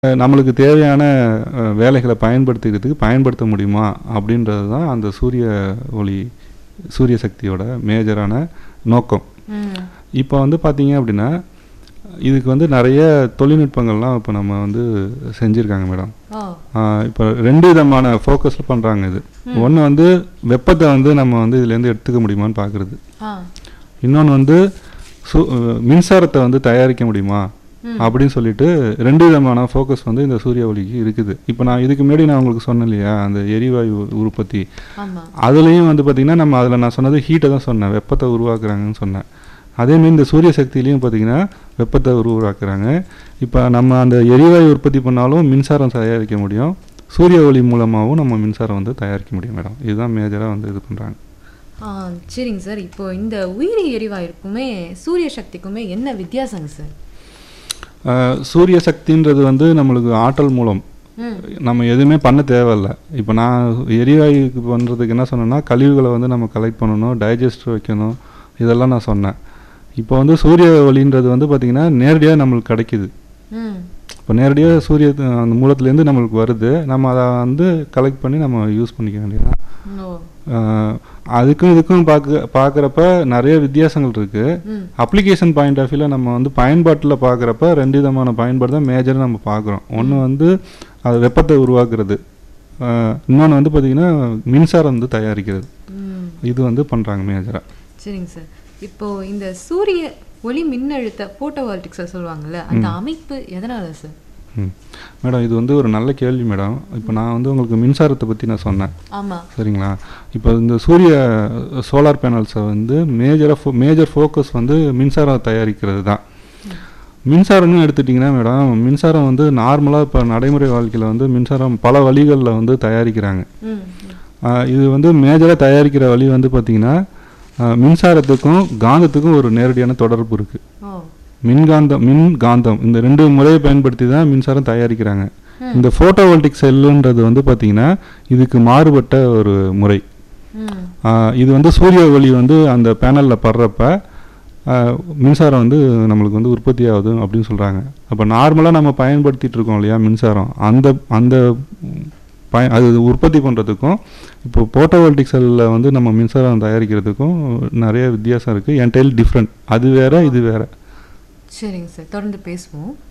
அஹ், நம்மளுக்கு தேவையான அஹ், வேலைகளை பயன்படுத்திக்கிறதுக்கு பயன்படுத்த முடியுமா அப்படின்றது தான் அந்த சூரிய ஒளி சூரிய சக்தியோட மேஜரான நோக்கம் ம் இப்போ வந்து பார்த்தீங்க அப்படின்னா இதுக்கு வந்து நிறைய தொழில்நுட்பங்கள்லாம் இப்போ நம்ம வந்து செஞ்சுருக்காங்க மேடம் ஓ இப்போ ரெண்டு விதமான ஃபோக்கஸில் பண்ணுறாங்க இது ஒன்று வந்து வெப்பத்தை வந்து நம்ம வந்து இதுலேருந்து எடுத்துக்க முடியுமான்னு பார்க்குறது ஆ இன்னொன்று வந்து சு அஹ் மின்சாரத்தை வந்து தயாரிக்க முடியுமா அப்படின்னு சொல்லிட்டு ரெண்டு விதமான ஃபோக்கஸ் வந்து இந்த சூரிய ஒளிக்கு இருக்குது இப்போ நான் இதுக்கு முன்னாடி நான் உங்களுக்கு சொன்னேன் இல்லையா அந்த எரிவாயு உற்பத்தி ஆமா அதுலேயும் வந்து பார்த்திங்கன்னா நம்ம அதில் நான் சொன்னது ஹீட்டை தான் சொன்னேன் வெப்பத்தை உருவாக்குறாங்கன்னு சொன்னேன் அதேமாரி இந்த சூரிய சக்தியிலையும் பார்த்திங்கன்னா வெப்பத்தை உருவாக்குறாங்க இப்போ நம்ம அந்த எரிவாயு உற்பத்தி பண்ணாலும் மின்சாரம் தயாரிக்க முடியும் சூரிய ஒளி மூலமாகவும் நம்ம மின்சாரம் வந்து தயாரிக்க முடியும் மேடம் இதுதான் மேஜராக வந்து இது பண்ணுறாங்க ஆ சரிங்க சார் இப்போ இந்த உயிரி எரிவாயுக்குமே சூரிய சக்திக்குமே என்ன வித்தியாசங்க சார் அஹ் சூரிய சக்தின்றது வந்து நம்மளுக்கு ஆற்றல் மூலம் ம் நம்ம எதுவுமே பண்ண தேவையில்ல இப்போ நான் எரிவாயுக்கு பண்ணுறதுக்கு என்ன சொன்னேன்னா கழிவுகளை வந்து நம்ம கலெக்ட் பண்ணணும் டைஜஸ்டர் வைக்கணும் இதெல்லாம் நான் சொன்னேன் இப்போ வந்து சூரிய ஒளின்றது வந்து பார்த்திங்கன்னா நேரடியாக நம்மளுக்கு கிடைக்குது ம் இப்போ நேரடியாக சூரிய அந்த மூலத்துலேருந்து நம்மளுக்கு வருது நம்ம அதை வந்து கலெக்ட் பண்ணி நம்ம யூஸ் பண்ணிக்க வேண்டியதான் ஓ அஹ் அதுக்கும் இதுக்கும் பார்க்க பார்க்குறப்ப நிறைய வித்தியாசங்கள் இருக்குது ம் அப்ளிகேஷன் பாயிண்ட் ஆஃப் வியூவில் நம்ம வந்து பயன்பாட்டில் பார்க்குறப்ப ரெண்டு விதமான பயன்பாடு தான் மேஜராக நம்ம பார்க்குறோம் ஒன்று வந்து அது வெப்பத்தை உருவாக்குறது இன்னொன்று வந்து பார்த்திங்கன்னா மின்சாரம் வந்து தயாரிக்கிறது ம் இது வந்து பண்ணுறாங்க மேஜராக சரிங்க சார் இப்போ இந்த சூரிய ஒளி மின்னழுத்த போட்டோவால்டிக்ஸை சொல்லுவாங்கல்ல அந்த அமைப்பு எதனால சார் ம் மேடம் இது வந்து ஒரு நல்ல கேள்வி மேடம் இப்போ நான் வந்து உங்களுக்கு மின்சாரத்தை பற்றி நான் சொன்னேன் ஆமா சரிங்களா இப்போ இந்த சூரிய சோலார் பேனல்ஸை வந்து மேஜராக ஃபோ மேஜர் ஃபோக்கஸ் வந்து மின்சாரம் தயாரிக்கிறது தான் மின்சாரம்னு எடுத்துட்டிங்கன்னா மேடம் மின்சாரம் வந்து நார்மலாக இப்போ நடைமுறை வாழ்க்கையில் வந்து மின்சாரம் பல வழிகளில் வந்து தயாரிக்கிறாங்க ம் ம். ஆஹ் இது வந்து மேஜராக தயாரிக்கிற வழி வந்து பார்த்திங்கன்னா ஆஹ் மின்சாரத்துக்கும் காந்தத்துக்கும் ஒரு நேரடியான தொடர்பு இருக்குது ஓ மின்காந்தம் மின் காந்தம் இந்த ரெண்டு முறையை பயன்படுத்தி தான் மின்சாரம் தயாரிக்கிறாங்க இந்த ஃபோட்டோவோல்டிக் செல்லுன்றது வந்து பார்த்திங்கன்னா இதுக்கு மாறுபட்ட ஒரு முறை ம் ஆஹ் இது வந்து சூரிய ஒளி வந்து அந்த பேனலில் படுறப்ப ஆஹ் மின்சாரம் வந்து நம்மளுக்கு வந்து உற்பத்தி ஆகுது அப்படின்னு சொல்கிறாங்க அப்போ நார்மலாக நம்ம பயன்படுத்திட்டு இருக்கோம் இல்லையா மின்சாரம் அந்த அந்த பய அது உற்பத்தி பண்ணுறதுக்கும் இப்போ போட்டோவோல்டிக் செல்லில் வந்து நம்ம மின்சாரம் தயாரிக்கிறதுக்கும் நிறைய வித்தியாசம் இருக்குது என்டைல் டிஃப்ரெண்ட் அது வேற இது வேற சரிங்க சார் தொடர்ந்து பேசுவோம்